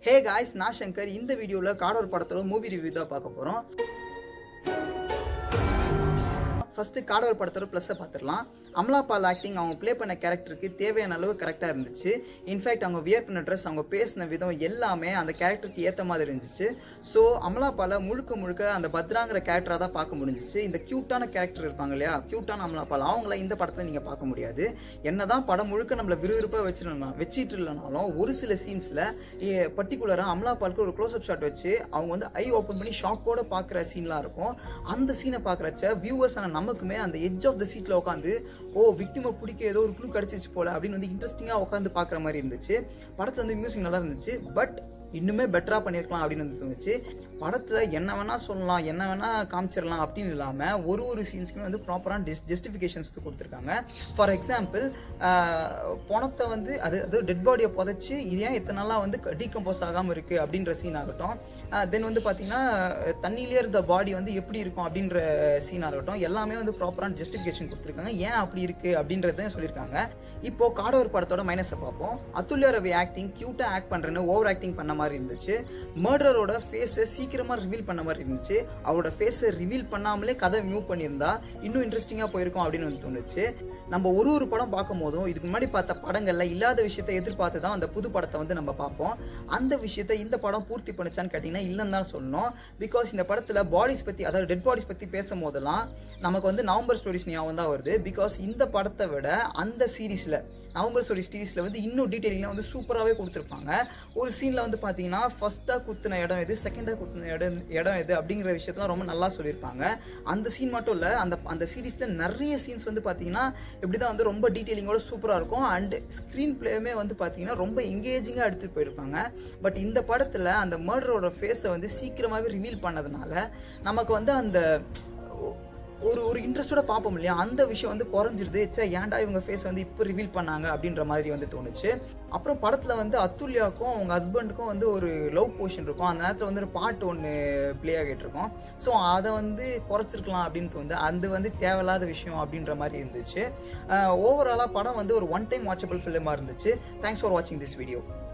hey guys நான் சங்கர் இந்த வீடியோவில் காடோர் படத்தோட மூவி ரிவ்யூ தான் பார்க்க போகிறோம் ஃபர்ஸ்ட் காடவர் படத்தோட ப்ளஸ்ஸை பார்த்துடலாம் அமலா பால் ஆக்டிங் அவங்க ப்ளே பண்ண கேரக்டருக்கு தேவையான அளவு கரெக்டாக இருந்துச்சு இன்ஃபேக்ட் அவங்க வியர் பண்ண ட்ரெஸ் அவங்க பேசின விதம் எல்லாமே அந்த கேரக்டருக்கு ஏற்ற மாதிரி இருந்துச்சு ஸோ அமலா பாலை முழுக்க முழுக்க அந்த பத்ராங்கிற கேரக்டராக தான் பார்க்க முடிஞ்சிச்சு இந்த க்யூட்டான கேரக்டர் இருப்பாங்க இல்லையா க்யூட்டான அமலா பால் அவங்கள இந்த படத்தில் நீங்கள் பார்க்க முடியாது என்னதான் படம் முழுக்க நம்மளை விறுவிறுப்பாக வச்சிருந்தா வச்சிட்டு இல்லைனாலும் ஒரு சில சீன்ஸில் பர்டிகுலராக அமலா பாலுக்கு ஒரு க்ளோஸ் அப் ஷாட் வச்சு அவங்க வந்து ஐ ஓப்பன் பண்ணி ஷாக்கோட பார்க்குற சீன்லாம் இருக்கும் அந்த சீனை பார்க்குறச்ச வியூவர்ஸ் ஆன நமக்குமே அந்த எட்ஜ் ஆஃப் த சீட்டில் உட்காந்து ஓ விக்டிமை பிடிக்க ஏதோ ஒரு க்ளூ கிடச்சிச்சு போல அப்படின்னு வந்து இன்ட்ரெஸ்டிங்காக உட்காந்து பார்க்குற மாதிரி இருந்துச்சு படத்தில் வந்து மியூசிக் நல்லா இருந்துச்சு பட் இன்னுமே பெட்டராக பண்ணியிருக்கலாம் அப்படின்னு வந்து தோணுச்சு படத்தில் என்ன வேணால் சொல்லலாம் என்ன வேணால் காமிச்சிடலாம் அப்படின்னு இல்லாமல் ஒரு ஒரு சீன்ஸ்க்குமே வந்து ப்ராப்பரான ஜெஸ் ஜஸ்டிஃபிகேஷன்ஸ் கொடுத்துருக்காங்க ஃபார் எக்ஸாம்பிள் பணத்தை வந்து அது அது டெட் பாடியை புதைச்சி இது ஏன் இத்தனை நாளாக வந்து டீகம்போஸ் ஆகாமல் இருக்குது அப்படின்ற சீன் ஆகட்டும் தென் வந்து பார்த்தீங்கன்னா தண்ணியிலே இருந்த பாடி வந்து எப்படி இருக்கும் அப்படின்ற சீன் ஆகட்டும் எல்லாமே வந்து ப்ராப்பரான ஜஸ்டிஃபிகேஷன் கொடுத்துருக்காங்க ஏன் அப்படி இருக்குது அப்படின்றதையும் சொல்லியிருக்காங்க இப்போ காடவர் படத்தோட மைனஸை பார்ப்போம் அத்துல்யா ரவி ஆக்டிங் க்யூட்டாக ஆக்ட் பண்ணுறேன்னு ஓவர் ஆக்டிங் பண்ண மாதிரி இருந்துச்சு மர்டரோட ஃபேஸை சீக்கிரமாக ரிவீல் பண்ண மாதிரி இருந்துச்சு அவரோட ஃபேஸை ரிவீல் பண்ணாமலே கதை மூவ் பண்ணியிருந்தா இன்னும் இன்ட்ரெஸ்டிங்காக போயிருக்கும் அப்படின்னு வந்து தோணுச்சு நம்ம ஒரு ஒரு படம் பார்க்கும் போதும் இதுக்கு முன்னாடி பார்த்த படங்களில் இல்லாத விஷயத்தை எதிர்பார்த்து தான் அந்த புது படத்தை வந்து நம்ம பார்ப்போம் அந்த விஷயத்தை இந்த படம் பூர்த்தி பண்ணுச்சான்னு கேட்டிங்கன்னா இல்லைன்னு தான் சொல்லணும் பிகாஸ் இந்த படத்தில் பாடிஸ் பற்றி அதாவது டெட் பாடிஸ் பற்றி பேசும் போதெல்லாம் நமக்கு வந்து நவம்பர் ஸ்டோரிஸ் ஞாபகம் தான் வருது பிகாஸ் இந்த படத்தை விட அந்த சீரீஸில் நவம்பர் ஸ்டோரி சீரீஸில் வந்து இன்னும் டீட்டெயிலிங்காக வந்து சூப்பராகவே கொடுத்துருப்பாங்க ஒரு சீனில் வந்து பார்த்தீங்கன்னா ஃபஸ்ட்டாக குத்துன இடம் எது செகண்டாக குத்துன இடம் இடம் எது அப்படிங்கிற விஷயத்தெல்லாம் ரொம்ப நல்லா சொல்லியிருப்பாங்க அந்த சீன் மட்டும் இல்லை அந்த அந்த சீரீஸில் நிறைய சீன்ஸ் வந்து பார்த்தீங்கன்னா இப்படி தான் வந்து ரொம்ப டீட்டெயிலிங்கோட சூப்பராக இருக்கும் அண்ட் ஸ்க்ரீன் பிளேயுமே வந்து பார்த்தீங்கன்னா ரொம்ப எங்கேஜிங்காக எடுத்துகிட்டு போயிருப்பாங்க பட் இந்த படத்தில் அந்த மர்டரோட ஃபேஸை வந்து சீக்கிரமாகவே ரிவீல் பண்ணதுனால நமக்கு வந்து அந்த ஒரு ஒரு இன்ட்ரெஸ்டோட பார்ப்போம் இல்லையா அந்த விஷயம் வந்து குறைஞ்சிருது சே ஏன்டா இவங்க ஃபேஸ் வந்து இப்போ ரிவீல் பண்ணாங்க அப்படின்ற மாதிரி வந்து தோணுச்சு அப்புறம் படத்தில் வந்து அத்துல்யாவுக்கும் அவங்க ஹஸ்பண்டுக்கும் வந்து ஒரு லவ் போர்ஷன் இருக்கும் அந்த நேரத்தில் வந்து ஒரு பாட்டு ஒன்று ப்ளே ஆகிட்டு இருக்கும் ஸோ அதை வந்து குறைச்சிருக்கலாம் அப்படின்னு தோணுது அது வந்து தேவையில்லாத விஷயம் அப்படின்ற மாதிரி இருந்துச்சு ஓவராலாக படம் வந்து ஒரு ஒன் டைம் வாட்சபிள் ஃபிலிமாக இருந்துச்சு தேங்க்ஸ் ஃபார் வாட்சிங் திஸ் வீடியோ